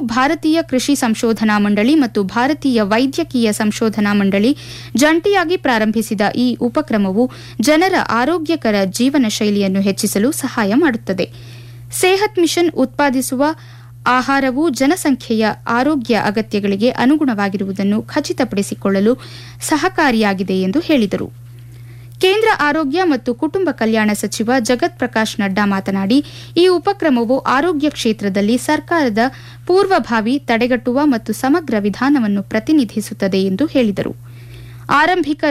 ಭಾರತೀಯ ಕೃಷಿ ಸಂಶೋಧನಾ ಮಂಡಳಿ ಮತ್ತು ಭಾರತೀಯ ವೈದ್ಯಕೀಯ ಸಂಶೋಧನಾ ಮಂಡಳಿ ಜಂಟಿಯಾಗಿ ಪ್ರಾರಂಭಿಸಿದ ಈ ಉಪಕ್ರಮವು ಜನರ ಆರೋಗ್ಯಕರ ಜೀವನ ಶೈಲಿಯನ್ನು ಹೆಚ್ಚಿಸಲು ಸಹಾಯ ಮಾಡುತ್ತದೆ ಸೇಹತ್ ಮಿಷನ್ ಉತ್ಪಾದಿಸುವ ಆಹಾರವು ಜನಸಂಖ್ಯೆಯ ಆರೋಗ್ಯ ಅಗತ್ಯಗಳಿಗೆ ಅನುಗುಣವಾಗಿರುವುದನ್ನು ಖಚಿತಪಡಿಸಿಕೊಳ್ಳಲು ಸಹಕಾರಿಯಾಗಿದೆ ಎಂದು ಹೇಳಿದರು ಕೇಂದ್ರ ಆರೋಗ್ಯ ಮತ್ತು ಕುಟುಂಬ ಕಲ್ಯಾಣ ಸಚಿವ ಜಗತ್ ಪ್ರಕಾಶ್ ನಡ್ಡಾ ಮಾತನಾಡಿ ಈ ಉಪಕ್ರಮವು ಆರೋಗ್ಯ ಕ್ಷೇತ್ರದಲ್ಲಿ ಸರ್ಕಾರದ ಪೂರ್ವಭಾವಿ ತಡೆಗಟ್ಟುವ ಮತ್ತು ಸಮಗ್ರ ವಿಧಾನವನ್ನು ಪ್ರತಿನಿಧಿಸುತ್ತದೆ ಎಂದು ಹೇಳಿದರು ಆರಂಭಿಕ